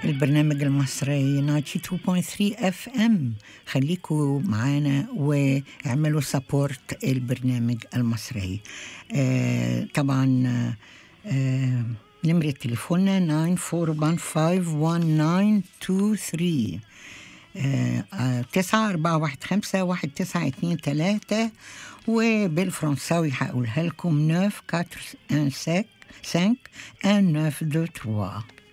البرنامج المصري 92.3 اف ام خليكوا معانا واعملوا سبورت البرنامج المصري آه طبعا آه نمرة تليفوننا 94151923 تسعة أربعة واحد خمسة واحد تسعة اتنين تلاتة وبالفرنساوي هقولها لكم 9 4 1 5 1 9 2 3